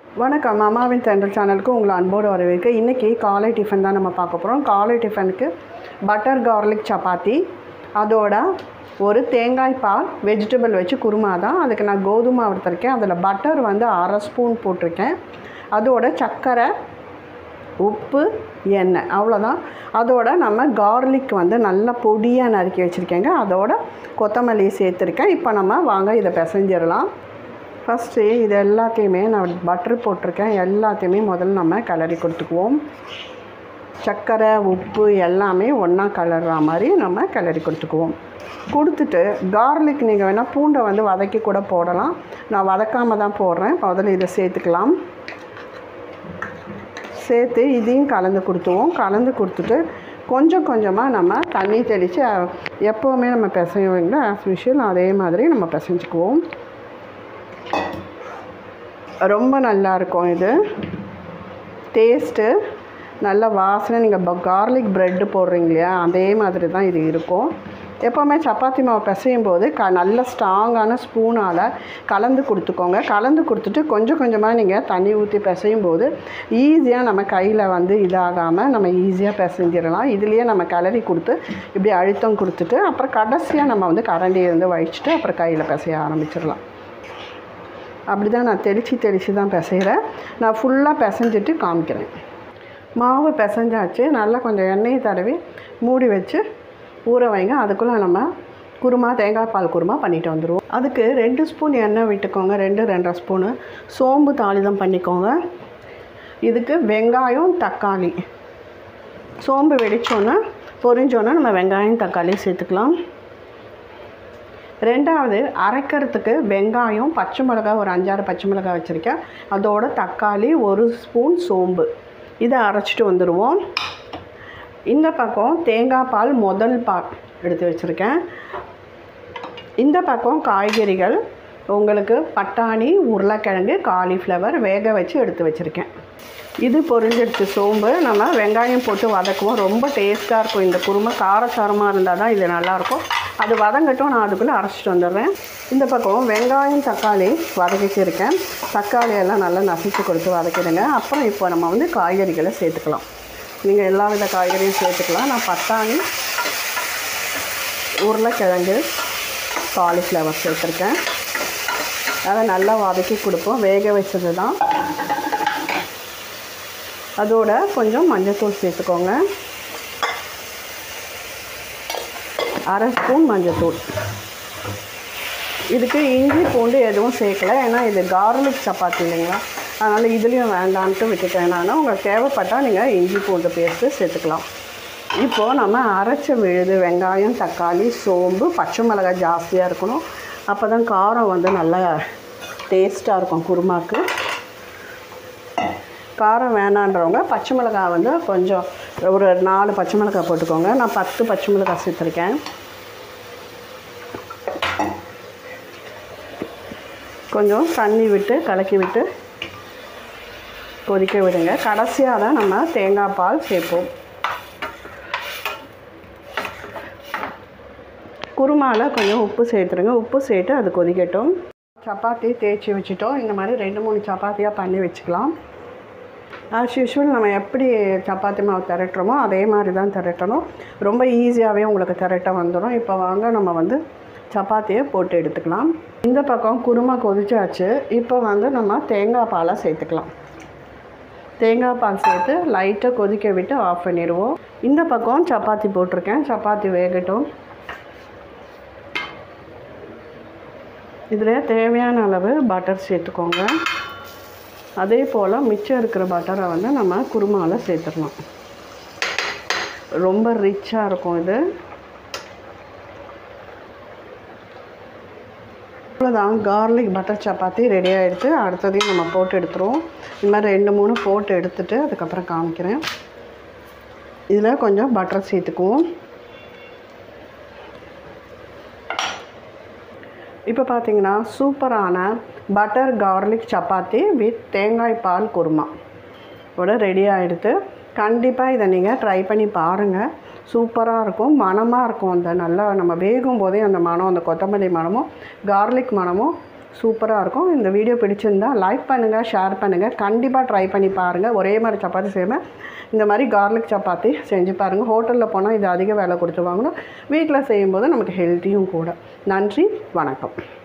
வணக்கம் அம்மாவின் தென்றல் சேனலுக்கு உங்களை அன்போடு வரவேற்க இன்றைக்கி காலை டிஃபன் தான் நம்ம பார்க்க போகிறோம் காலை டிஃபனுக்கு பட்டர் கார்லிக் சப்பாத்தி அதோட ஒரு தேங்காய் பால் வெஜிடபிள் வச்சு குருமா தான் அதுக்கு நான் கோதுமை வறுத்துருக்கேன் அதில் பட்டர் வந்து அரை ஸ்பூன் போட்டிருக்கேன் அதோட சர்க்கரை உப்பு எண்ணெய் அவ்வளோதான் அதோட நம்ம கார்லிக் வந்து நல்லா பொடியாக நறுக்கி வச்சுருக்கேங்க அதோட கொத்தமல்லி சேர்த்துருக்கேன் இப்போ நம்ம வாங்க இதை பிசைஞ்சிடலாம் ஃபஸ்ட்டு இது எல்லாத்தையுமே நான் பட்டர் போட்டிருக்கேன் எல்லாத்தையுமே முதல்ல நம்ம கிளறி கொடுத்துக்குவோம் சர்க்கரை உப்பு எல்லாமே ஒன்றா கலர்ற மாதிரி நம்ம கிளறி கொடுத்துக்குவோம் கொடுத்துட்டு கார்லிக் நீங்கள் வேணால் பூண்டை வந்து வதக்கி கூட போடலாம் நான் வதக்காமல் தான் போடுறேன் முதல்ல இதை சேர்த்துக்கலாம் சேர்த்து இதையும் கலந்து கொடுத்துவோம் கலந்து கொடுத்துட்டு கொஞ்சம் கொஞ்சமாக நம்ம தண்ணி தெளித்து எப்போவுமே நம்ம பிசைவோங்களா ஆஸ் யூஷுவல் அதே மாதிரி நம்ம பிசைஞ்சுக்குவோம் ரொம்ப நல்லா இருக்கும் இது டேஸ்ட்டு நல்ல வாசனை நீங்கள் கார்லிக் ப்ரெட்டு போடுறீங்க இல்லையா அதே மாதிரி தான் இது இருக்கும் எப்போவுமே சப்பாத்தி மாவு பிசையும் போது க நல்ல ஸ்ட்ராங்கான ஸ்பூனால் கலந்து கொடுத்துக்கோங்க கலந்து கொடுத்துட்டு கொஞ்சம் கொஞ்சமாக நீங்கள் தண்ணி ஊற்றி பிசையும் போது ஈஸியாக நம்ம கையில் வந்து இதாகாமல் நம்ம ஈஸியாக பிசைஞ்சிடலாம் இதுலேயே நம்ம கிளறி கொடுத்து இப்படி அழுத்தம் கொடுத்துட்டு அப்புறம் கடைசியாக நம்ம வந்து கரண்டியை வந்து வழிச்சிட்டு அப்புறம் கையில் பிசைய ஆரம்பிச்சிடலாம் அப்படி தான் நான் தெளித்து தெளித்து தான் பிசைகிறேன் நான் ஃபுல்லாக பிசைஞ்சிட்டு காமிக்கிறேன் மாவு பிசைஞ்சாச்சு நல்லா கொஞ்சம் எண்ணெயை தடவி மூடி வச்சு ஊற வைங்க அதுக்குள்ளே நம்ம குருமா தேங்காய் பால் குருமா பண்ணிட்டு வந்துடுவோம் அதுக்கு ரெண்டு ஸ்பூன் எண்ணெய் விட்டுக்கோங்க ரெண்டு ரெண்டரை ஸ்பூனு சோம்பு தாளிதம் பண்ணிக்கோங்க இதுக்கு வெங்காயம் தக்காளி சோம்பு வெடிச்சோன்னே பொரிஞ்சோன்னே நம்ம வெங்காயம் தக்காளி சேர்த்துக்கலாம் ரெண்டாவது அரைக்கிறதுக்கு வெங்காயம் பச்சை மிளகாய் ஒரு அஞ்சாறு பச்சை மிளகாய் வச்சுருக்கேன் அதோட தக்காளி ஒரு ஸ்பூன் சோம்பு இதை அரைச்சிட்டு வந்துடுவோம் இந்த பக்கம் தேங்காய் பால் முதல் பால் எடுத்து வச்சுருக்கேன் இந்த பக்கம் காய்கறிகள் உங்களுக்கு பட்டாணி உருளைக்கிழங்கு காலிஃப்ளவர் வேக வச்சு எடுத்து வச்சுருக்கேன் இது பொரிஞ்சிடுச்சு சோம்பு நம்ம வெங்காயம் போட்டு வதக்குவோம் ரொம்ப டேஸ்ட்டாக இருக்கும் இந்த குருமை காரசாரமாக இருந்தால் தான் இது நல்லாயிருக்கும் அது வதங்கட்டும் நான் அதுக்குள்ளே அரைச்சிட்டு வந்துடுறேன் இந்த பக்கம் வெங்காயம் தக்காளி வதக்கிச்சிருக்கேன் தக்காளி எல்லாம் நல்லா நசிச்சு கொடுத்து வதக்கிடுங்க அப்புறம் இப்போ நம்ம வந்து காய்கறிகளை சேர்த்துக்கலாம் நீங்கள் எல்லா வித காய்கறியும் சேர்த்துக்கலாம் நான் பட்டாணி உருளைக்கிழங்கு காலிஃப்ளவர் சேர்த்துருக்கேன் அதை நல்லா வதக்கி கொடுப்போம் வேக வச்சது தான் அதோட கொஞ்சம் மஞ்சள்தூள் சேர்த்துக்கோங்க அரை ஸ்பூன் மஞ்சள்தூள் இதுக்கு இஞ்சி பூண்டு எதுவும் சேர்க்கல ஏன்னா இது கார்லிக் சப்பாத்தி இல்லைங்களா அதனால் இதுலேயும் வேண்டான்ட்டு விட்டுட்டேன் நான் உங்களுக்கு தேவைப்பட்டால் நீங்கள் இஞ்சி பூண்டு பேஸ்ட்டு சேர்த்துக்கலாம் இப்போது நம்ம அரைச்ச விழுது வெங்காயம் தக்காளி சோம்பு பச்சை மிளகாய் ஜாஸ்தியாக இருக்கணும் அப்போ தான் காரம் வந்து நல்லா டேஸ்ட்டாக இருக்கும் குருமாக்கு காரம் வேணான்றவங்க பச்சை மிளகாய் வந்து கொஞ்சம் ஒரு நாலு பச்சை மிளகாய் போட்டுக்கோங்க நான் பத்து பச்சை மிளகாய் சேர்த்துருக்கேன் கொஞ்சம் தண்ணி விட்டு கலக்கி விட்டு கொதிக்க விடுங்க கடைசியாக தான் நம்ம தேங்காய் பால் சேர்ப்போம் குருமாவில் கொஞ்சம் உப்பு சேர்த்துருங்க உப்பு சேர்த்து அது கொதிக்கட்டும் சப்பாத்தி தேய்ச்சி வச்சுட்டோம் இந்த மாதிரி ரெண்டு மூணு சப்பாத்தியாக பண்ணி வச்சுக்கலாம் ஆஸ் யூஷுவல் நம்ம எப்படி சப்பாத்தி மாவு திரட்டுறோமோ அதே மாதிரி தான் திரட்டணும் ரொம்ப ஈஸியாகவே உங்களுக்கு திரட்ட வந்துடும் இப்போ வாங்க நம்ம வந்து சப்பாத்தியை போட்டு எடுத்துக்கலாம் இந்த பக்கம் குருமா கொதிச்சாச்சு இப்போ வந்து நம்ம தேங்காய் பாலை சேர்த்துக்கலாம் தேங்காய் பால் சேர்த்து லைட்டாக கொதிக்க விட்டு ஆஃப் பண்ணிடுவோம் இந்த பக்கம் சப்பாத்தி போட்டிருக்கேன் சப்பாத்தி வேகட்டும் இதில் தேவையான அளவு பட்டர் சேர்த்துக்கோங்க அதே போல் மிச்சம் இருக்கிற பட்டரை வந்து நம்ம குருமாவில் சேர்த்துடலாம் ரொம்ப ரிச்சாக இருக்கும் இது அவ்வளோதான் கார்லிக் பட்டர் சப்பாத்தி ரெடி ஆகிடுச்சு அடுத்ததையும் நம்ம போட்டு எடுத்துருவோம் இந்த மாதிரி ரெண்டு மூணு போட்டு எடுத்துட்டு அதுக்கப்புறம் காமிக்கிறேன் இதில் கொஞ்சம் பட்டர் சேர்த்துக்குவோம் இப்போ பார்த்தீங்கன்னா சூப்பரான பட்டர் கார்லிக் சப்பாத்தி வித் தேங்காய் பால் குருமா ஓட ரெடி ஆகிடுது கண்டிப்பாக இதை நீங்கள் ட்ரை பண்ணி பாருங்கள் சூப்பராக இருக்கும் மணமாக இருக்கும் அந்த நல்லா நம்ம வேகும் போதே அந்த மணம் அந்த கொத்தமல்லி மணமும் கார்லிக் மணமும் சூப்பராக இருக்கும் இந்த வீடியோ பிடிச்சிருந்தா லைக் பண்ணுங்கள் ஷேர் பண்ணுங்கள் கண்டிப்பாக ட்ரை பண்ணி பாருங்கள் ஒரே மாதிரி சப்பாத்தி செய்யாமல் இந்த மாதிரி கார்லிக் சப்பாத்தி செஞ்சு பாருங்கள் ஹோட்டலில் போனால் இது அதிக விலை கொடுத்து வாங்கணும் வீட்டில் செய்யும்போது நமக்கு ஹெல்த்தியும் கூட நன்றி வணக்கம்